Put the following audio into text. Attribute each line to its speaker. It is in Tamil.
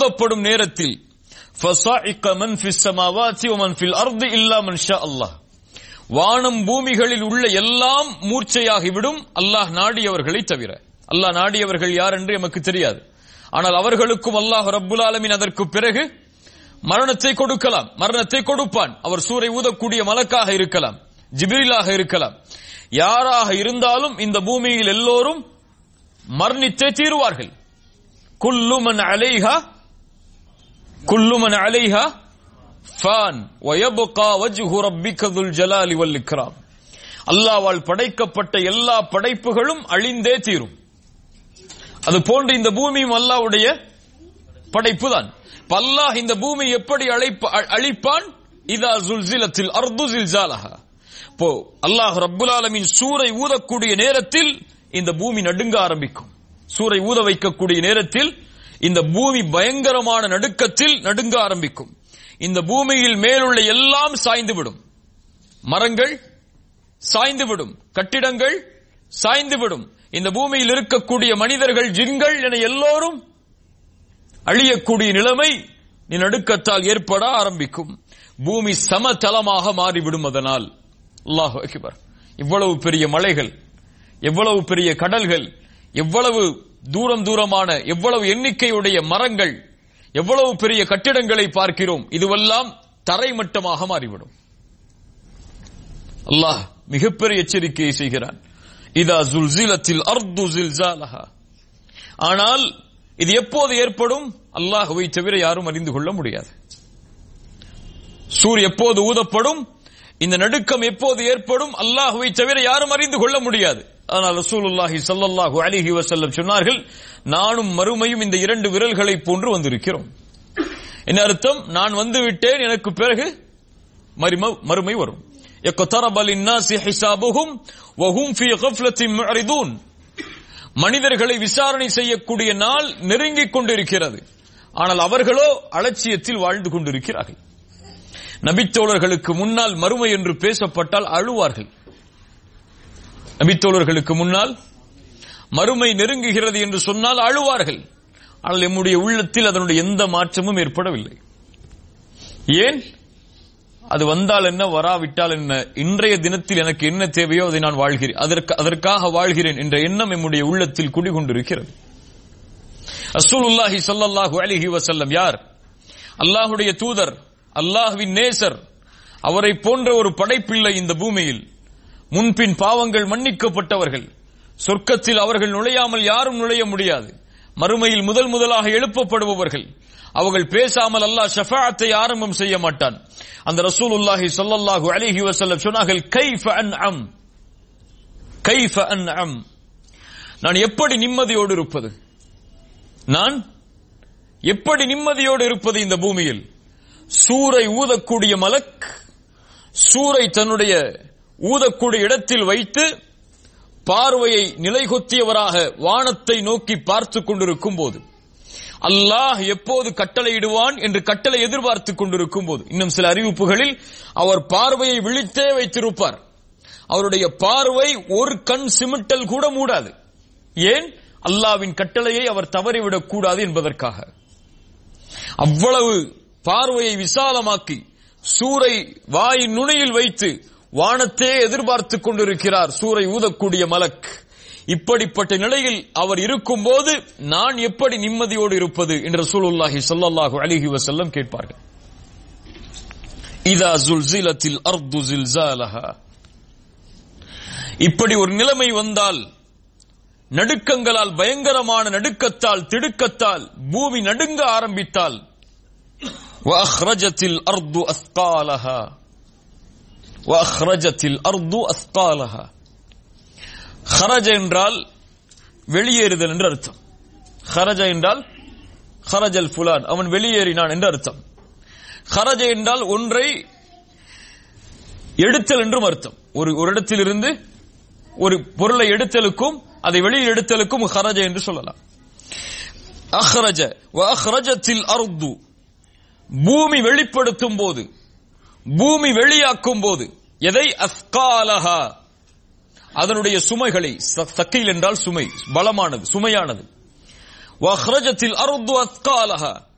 Speaker 1: ஊதப்படும் நேரத்தில் فَصَعِقَ مَنْ فِي السَّمَاوَاتِ وَمَنْ فِي الْأَرْضِ إِلَّا مَنْ شَاءَ اللَّهُ வானம் பூமிகளில் உள்ள எல்லாம் மூர்ச்சையாகிவிடும் அல்லாஹ் நாடியவர்களை தவிர அல்லாஹ் நாடியவர்கள் யார் என்று எமக்கு தெரியாது ஆனால் அவர்களுக்கும் அல்லாஹ் ரப்புல் ஆலமீன் அதற்கு பிறகு மரணத்தை கொடுக்கலாம் மரணத்தை கொடுப்பான் அவர் சூரை ஊதக்கூடிய மலக்காக இருக்கலாம் ஜிபிரிலாக இருக்கலாம் யாராக இருந்தாலும் இந்த பூமியில் எல்லோரும் மரணித்தே தீருவார்கள் குல்லுமன் அலைஹா குல்லுமன் அலைஹா ஃபான் வயபுகா வஜ்ஹு ரப்பிக துல் ஜலாலி வல் இக்ராம் அல்லாஹ்வால் படைக்கப்பட்ட எல்லா படைப்புகளும் அழிந்தே தீரும் அது போன்று இந்த பூமியும் அல்லாஹ்வுடைய படைப்பு தான் அல்லாஹ் இந்த பூமி எப்படி அழைப்ப அ- அழிப்பான் இதா ஜுல்சிலத்தில் அர்து ஜில்சாலஹா இப்போ அல்லாஹ் ரப்புல் ஆலமீன் சூரை ஊதக்கூடிய நேரத்தில் இந்த பூமி நடுங்க ஆரம்பிக்கும் சூரை ஊத வைக்கக்கூடிய நேரத்தில் இந்த பூமி பயங்கரமான நடுக்கத்தில் நடுங்க ஆரம்பிக்கும் இந்த பூமியில் மேலுள்ள எல்லாம் சாய்ந்துவிடும் மரங்கள் சாய்ந்துவிடும் கட்டிடங்கள் சாய்ந்துவிடும் இந்த பூமியில் இருக்கக்கூடிய மனிதர்கள் ஜின்கள் என எல்லோரும் அழியக்கூடிய நிலைமை நீ நடுக்கத்தால் ஏற்பட ஆரம்பிக்கும் பூமி சமதளமாக மாறிவிடும் அதனால் அல்லாஹ் அக்பர் இவ்வளவு பெரிய மலைகள் எவ்வளவு பெரிய கடல்கள் எவ்வளவு தூரம் தூரமான எவ்வளவு எண்ணிக்கையுடைய மரங்கள் எவ்வளவு பெரிய கட்டிடங்களை பார்க்கிறோம் இதுவெல்லாம் தரைமட்டமாக மாறிவிடும் அல்லாஹ் மிகப்பெரிய எச்சரிக்கையை செய்கிறான் இதா ஜுல்சிலத்தில் அர்து ஜில்சாலஹா ஆனால் இது எப்போது ஏற்படும் அல்லாஹுவை தவிர யாரும் அறிந்து கொள்ள முடியாது சூர் எப்போது ஊதப்படும் இந்த நடுக்கம் எப்போது ஏற்படும் அல்லாஹுவை தவிர யாரும் அறிந்து கொள்ள முடியாது ஆனால் ரசூலுல்லாஹி ஸல்லல்லாஹு அலைஹி வஸல்லம் சொன்னார்கள் நானும் மறுமையும் இந்த இரண்டு விரல்களை போன்று வந்திருக்கிறோம் என்ன அர்த்தம் நான் வந்து விட்டேன் எனக்கு பிறகு மறும- மறுமை வரும் اقترب للناس حسابهم وهم في غفلة معرضون மனிதர்களை விசாரணை செய்யக்கூடிய நாள் நெருங்கிக் கொண்டிருக்கிறது ஆனால் அவர்களோ அலட்சியத்தில் வாழ்ந்து கொண்டிருக்கிறார்கள் நபித்தோழர்களுக்கு முன்னால் மறுமை என்று பேசப்பட்டால் அழுவார்கள் நபித்தோழர்களுக்கு முன்னால் மறுமை நெருங்குகிறது என்று சொன்னால் அழுவார்கள் ஆனால் எம்முடைய உள்ளத்தில் அதனுடைய எந்த மாற்றமும் ஏற்படவில்லை ஏன் அது வந்தால் என்ன வராவிட்டால் என்ன இன்றைய தினத்தில் எனக்கு என்ன தேவையோ அதை நான் வாழ்கிறேன் அதற்கு அதற்காக வாழ்கிறேன் என்ற எண்ணம் எம்முடைய உள்ளத்தில் குடிகொண்டிருக்கிறது ரசூலுல்லாஹி ஸல்லல்லாஹு அலைஹி வஸல்லம் யார் அல்லாஹ்வுடைய தூதர் அல்லாஹ்வின் நேசர் அவரை போன்ற ஒரு படைப்பில்லை இந்த பூமியில் முன்பின் பாவங்கள் மன்னிக்கப்பட்டவர்கள் சொர்க்கத்தில் அவர்கள் நுழையாமல் யாரும் நுழைய முடியாது மறுமையில் முதல் முதலாக எழுப்பப்படுபவர்கள் அவர்கள் பேசாமல் அல்லாஹ் ஷஃபாஅத்தை ஆரம்பம் செய்ய மாட்டான் அந்த ரசூலுல்லாஹி ஸல்லல்லாஹு அலைஹி வஸல்லம் சொன்னார்கள் கைஃப அன்அம் கைஃப அன்அம் நான் எப்படி நிம்மதியோடு இருப்பது நான் எப்படி நிம்மதியோடு இருப்பது இந்த பூமியில் சூரை ஊதக்கூடிய மலக் சூரை தன்னுடைய ஊதக்கூடிய இடத்தில் வைத்து பார்வையை நிலைகொத்தியவராக வானத்தை நோக்கி பார்த்துக் கொண்டிருக்கும் போது அல்லாஹ் எப்போது கட்டளையிடுவான் என்று கட்டளை எதிர்பார்த்துக் கொண்டிருக்கும் போது இன்னும் சில அறிவிப்புகளில் அவர் பார்வையை விழித்தே வைத்திருப்பார் அவருடைய பார்வை ஒரு கண் சிமிட்டல் கூட மூடாது ஏன் அல்லாவின் கட்டளையை அவர் தவறிவிடக் கூடாது என்பதற்காக அவ்வளவு பார்வையை விசாலமாக்கி சூரை வாயின் நுனியில் வைத்து வானத்தே எதிர்பார்த்துக் கொண்டிருக்கிறார் சூரை ஊதக்கூடிய மலக் இப்படிப்பட்ட நிலையில் அவர் இருக்கும்போது நான் எப்படி நிம்மதியோடு இருப்பது என்று ரசூலுல்லாஹி ஸல்லல்லாஹு அலைஹி வஸல்லம் கேட்பார்கள் இதா ஜுல்சிலத்தில் அர்து ஜில்சாலஹா இப்படி ஒரு நிலைமை வந்தால் நடுக்கங்களால் பயங்கரமான நடுக்கத்தால் திடுக்கத்தால் பூமி நடுங்க ஆரம்பித்தால் وأخرجت الأرض أثقالها وأخرجت الأرض أثقالها خرج என்றால் வெளியேறுதல் என்று அர்த்தம் خرج என்றால் خرج الفلان அவன் வெளியேறினான் என்று அர்த்தம் خرج என்றால் ஒன்றை எடுத்தல் என்றும் அர்த்தம் ஒரு ஒரு இடத்திலிருந்து ஒரு பொருளை எடுத்தலுக்கும் அதை வெளியில் எடுத்தலுக்கும் خرج என்று சொல்லலாம் أخرج وأخرجت الأرض பூமி வெளிப்படுத்தும் போது பூமி வெளியாக்கும் போது எதை அஸ்காலஹா அதனுடைய சுமைகளை ச- சக்கைல் என்றால் சுமை பலமானது சுமையானது வஹ்ரஜத்தில் அருது அஸ்காலஹா